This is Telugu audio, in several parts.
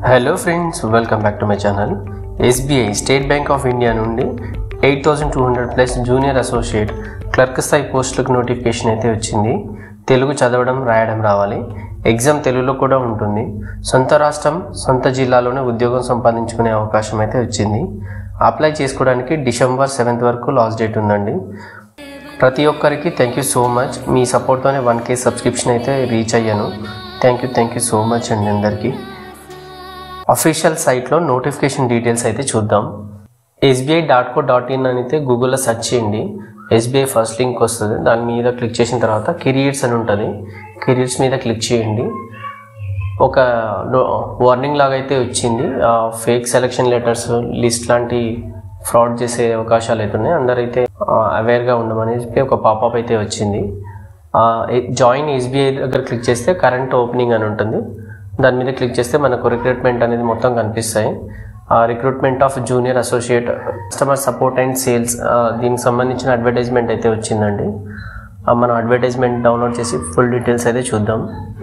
hello friends welcome back to my channel SBI State Bank of India నుండి eight thousand two hundred plus junior associate clerk స్థాయి పోస్టులకు నోటిఫికేషన్ అయితే వచ్చింది తెలుగు చదవడం రాయడం రావాలి ఎగ్జామ్ తెలుగులో కూడా ఉంటుంది సొంత రాష్ట్రం సొంత జిల్లాలోనే ఉద్యోగం సంపాదించుకునే అవకాశం అయితే వచ్చింది అప్లై చేసుకోవడానికి డిసెంబర్ సెవెంత్ వరకు లాస్ట్ డేట్ ఉందండి ప్రతి ఒక్కరికి థ్యాంక్ యూ సో మచ్ మీ సపోర్ట్తోనే వన్ కే సబ్స్క్రిప్షన్ అయితే రీచ్ అయ్యాను thank you thank you so much అండి అందరికీ అఫీషియల్ సైట్లో నోటిఫికేషన్ డీటెయిల్స్ అయితే చూద్దాం SBI dot co dot in అని అయితే గూగుల్లో సెర్చ్ చేయండి ఎస్బీఐ ఫస్ట్ లింక్ వస్తుంది దాని మీద క్లిక్ చేసిన తర్వాత కెరియర్స్ అని ఉంటుంది కెరియర్స్ మీద క్లిక్ చేయండి ఒక వార్నింగ్ లాగా అయితే వచ్చింది ఫేక్ సెలక్షన్ లెటర్స్ లిస్ట్ లాంటి ఫ్రాడ్ చేసే అవకాశాలు అయితే ఉన్నాయి అందరైతే అవేర్గా ఉండమని చెప్పి ఒక పాపప్ అయితే వచ్చింది జాయిన్ ఎస్బీఐ దగ్గర క్లిక్ చేస్తే కరెంట్ ఓపెనింగ్ అని ఉంటుంది దాని మీద క్లిక్ చేస్తే మనకు రిక్రూట్మెంట్ అనేది మొత్తం కనిపిస్తాయి recruitment of junior associate customer support and sales దీనికి సంబంధించిన అడ్వర్టైజ్మెంట్ అయితే వచ్చిందండి ఆ, మనం అడ్వర్టైజ్మెంట్ డౌన్లోడ్ చేసి ఫుల్ డీటెయిల్స్ అయితే చూద్దాం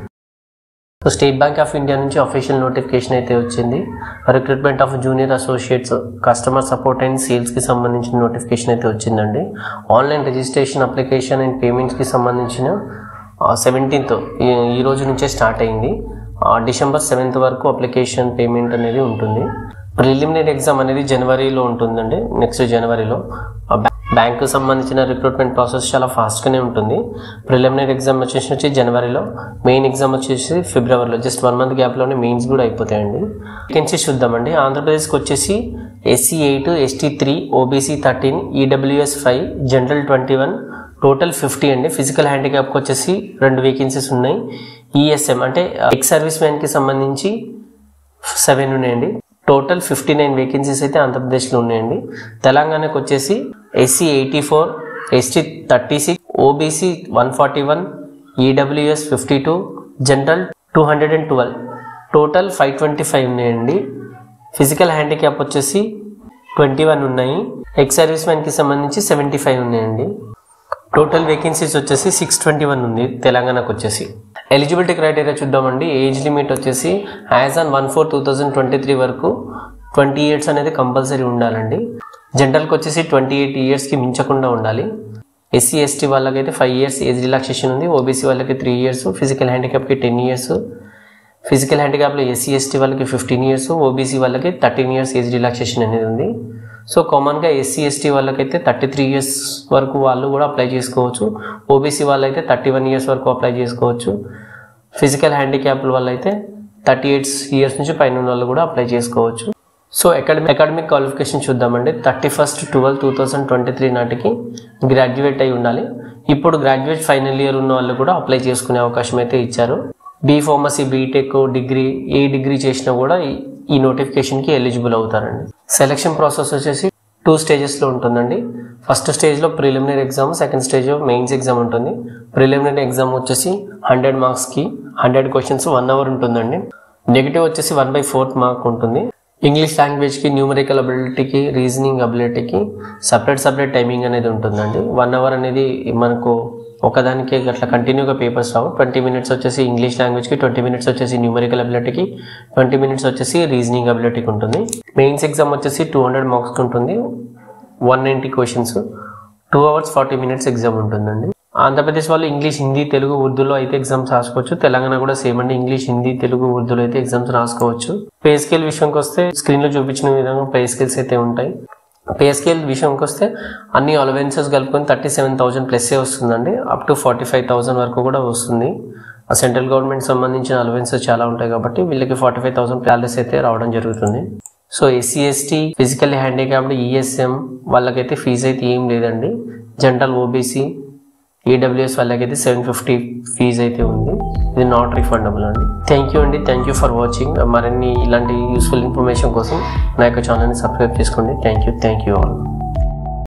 so State Bank of India నుంచి అఫీషియల్ నోటిఫికేషన్ అయితే వచ్చింది recruitment of junior associates customer support and సేల్స్కి సంబంధించిన నోటిఫికేషన్ అయితే వచ్చిందండి ఆన్లైన్ రిజిస్ట్రేషన్ అప్లికేషన్ అండ్ పేమెంట్స్కి సంబంధించిన సెవెంటీన్త్ ఈ రోజు నుంచే స్టార్ట్ అయింది ఆ, డిసెంబర్ సెవెంత్ వరకు అప్లికేషన్ పేమెంట్ అనేది ఉంటుంది ప్రిలిమినరీ ఎగ్జామ్ అనేది జనవరిలో ఉంటుందండి నెక్స్ట్ జనవరిలో ఆ బ్యా- బ్యాంకు సంబంధించిన రిక్రూట్మెంట్ ప్రాసెస్ చాలా ఫాస్ట్గానే ఉంటుంది ప్రిలిమినరీ ఎగ్జామ్ వచ్చేసి వచ్చి జనవరిలో మెయిన్ ఎగ్జామ్ వచ్చేసి ఫిబ్రవరిలో జస్ట్ వన్ మంత్ గ్యాప్లోనే మెయిన్స్ కూడా అయిపోతాయండి వేకెన్సీస్ చూద్దామండి ఆంధ్రప్రదేశ్కి వచ్చేసి SC eight ST three OBC thirteen EWS five general twenty one total fifty అండి ఫిజికల్ హ్యాండిక్యాప్కి వచ్చేసి రెండు వేకెన్సీస్ ఉన్నాయి ఈఎస్ఎం అంటే ఎక్స్ సర్వీస్ మ్యాన్కి సంబంధించి సెవెన్ ఉన్నాయండి టోటల్ ఫిఫ్టీ నైన్ వేకెన్సీస్ అయితే ఆంధ్రప్రదేశ్లో ఉన్నాయండి తెలంగాణకు వచ్చేసి SC eighty four ST thirty six OBC one forty one EWS fifty two general two hundred and twelve total five twenty five ఉన్నాయండి ఫిజికల్ హ్యాండిక్యాప్ వచ్చేసి ట్వంటీ వన్ ఉన్నాయి ఎక్స్ సర్వీస్ మ్యాన్కి సంబంధించి సెవెంటీ ఫైవ్ ఉన్నాయండి టోటల్ వేకెన్సీస్ వచ్చేసి సిక్స్ ట్వంటీ వన్ ఉంది తెలంగాణకు వచ్చేసి ఎలిజిబిలిటీ క్రైటీరియా చూద్దామండి ఏజ్ లిమిట్ వచ్చేసి as on one four two thousand twenty three వరకు ట్వంటీ ఇయర్స్ అనేది కంపల్సరీ ఉండాలండి జనరల్కి వచ్చేసి ట్వంటీ ఎయిట్ ఇయర్స్కి మించకుండా ఉండాలి ఎస్సీ ఎస్టీ వాళ్ళకైతే ఫైవ్ ఇయర్స్ ఏజ్ రిలాక్సేషన్ ఉంది ఓబీసీ వాళ్ళకి త్రీ ఇయర్స్ ఫిజికల్ హ్యాండిక్యాప్కి టెన్ ఇయర్స్ ఫిజికల్ హ్యాండిక్యాప్లో ఎస్సీ ఎస్టీ వాళ్ళకి ఫిఫ్టీన్ ఇయర్స్ ఓబీసీ వాళ్ళకి థర్టీన్ ఇయర్స్ ఏజ్ రిలాక్సేషన్ అనేది ఉంది సో కామన్గా ఎస్సీ ఎస్టీ వాళ్ళకైతే థర్టీ త్రీ ఇయర్స్ వరకు వాళ్ళు కూడా అప్లై చేసుకోవచ్చు ఓబీసీ వాళ్ళైతే థర్టీ వన్ ఇయర్స్ వరకు అప్లై చేసుకోవచ్చు ఫిజికల్ హ్యాండిక్యాప్ వాళ్ళైతే థర్టీ ఎయిట్ ఇయర్స్ నుంచి పైన ఉన్న వాళ్ళు కూడా అప్లై చేసుకోవచ్చు సో అకాడమిక్ అకాడమిక్ క్వాలిఫికేషన్ చూద్దామండి thirty first twelve two thousand twenty three నాటికి గ్రాడ్యుయేట్ అయి ఉండాలి ఇప్పుడు గ్రాడ్యుయేట్ ఫైనల్ ఇయర్ ఉన్న వాళ్ళు కూడా అప్లై చేసుకునే అవకాశం అయితే ఇచ్చారు బీ ఫార్మసీ బీటెక్ డిగ్రీ ఏ డిగ్రీ చేసినా కూడా ఈ- ఈ నోటిఫికేషన్కి ఎలిజిబుల్ అవుతారండి సెలక్షన్ ప్రాసెస్ వచ్చేసి టూ స్టేజెస్లో ఉంటుందండి ఫస్ట్ స్టేజ్లో preliminary exam second stage mains exam ఉంటుంది ప్రిలిమినరీ ఎగ్జామ్ వచ్చేసి హండ్రెడ్ మార్క్స్కి హండ్రెడ్ క్వశ్చన్స్ వన్ అవర్ ఉంటుందండి నెగిటివ్ వచ్చేసి వన్ బై ఫోర్త్ మార్క్ ఉంటుంది ఇంగ్లీష్ లాంగ్వేజ్కి న్యూమరికల్ అబిలిటీకి రీజనింగ్ అబిలిటీకి సపరేట్ సపరేట్ టైమింగ్ అనేది ఉంటుందండి వన్ అవర్ అనేది మనకు ఒకదానికి అట్లా కంటిన్యూగా పేపర్స్ రావు ట్వంటీ మినిట్స్ వచ్చేసి ఇంగ్లీష్ లాంగ్వేజ్కి ట్వంటీ మినిట్స్ వచ్చేసి న్యూమరికల్ అబిలిటీకి ట్వంటీ మినిట్స్ వచ్చేసి రీజనింగ్ అబిలిటీకి ఉంటుంది మెయిన్స్ ఎగ్జామ్ వచ్చేసి టూ హండ్రెడ్ మార్క్స్కి ఉంటుంది one ninety questions two hours forty minutes exam ఉంటుందండి ఆంధ్రప్రదేశ్ వాళ్ళు ఇంగ్లీష్ హిందీ తెలుగు ఉర్దూలో అయితే ఎగ్జామ్స్ రాసుకోవచ్చు తెలంగాణ కూడా సేమ్ అండి ఇంగ్లీష్ హిందీ తెలుగు ఉర్దూలో అయితే ఎగ్జామ్స్ రాసుకోవచ్చు పే స్కేల్ విషయంకి వస్తే స్క్రీన్ లో చూపించిన విధంగా పే స్కేల్స్ అయితే ఉంటాయి పే స్కేల్ విషయంకి వస్తే అన్ని అలవెన్సెస్ కలుపుకొని థర్టీ సెవెన్ థౌసండ్ ప్లస్సే వస్తుందండి up to forty five thousand వరకు కూడా వస్తుంది ఆ సెంట్రల్ గవర్నమెంట్ సంబంధించిన అలవెన్సెస్ చాలా ఉంటాయి కాబట్టి వీళ్ళకి ఫార్టీ ఫైవ్ థౌసండ్ ప్యాలెస్ అయితే రావడం జరుగుతుంది so SC ST physically handicapped ESM వాళ్ళకైతే ఫీజు అయితే ఏం లేదండి జనరల్ ఓబీసీ ఈడబ్ల్యూఎస్ వాళ్ళకైతే సెవెన్ ఫిఫ్టీ ఫీజు అయితే ఉంది ఇది నాట్ రిఫండబుల్ అండి థ్యాంక్ యూ అండి థ్యాంక్ యూ ఫర్ వాచింగ్ మరిన్ని ఇలాంటి యూస్ఫుల్ ఇన్ఫర్మేషన్ కోసం నా యొక్క ఛానల్ని సబ్స్క్రైబ్ చేసుకోండి thank you thank you all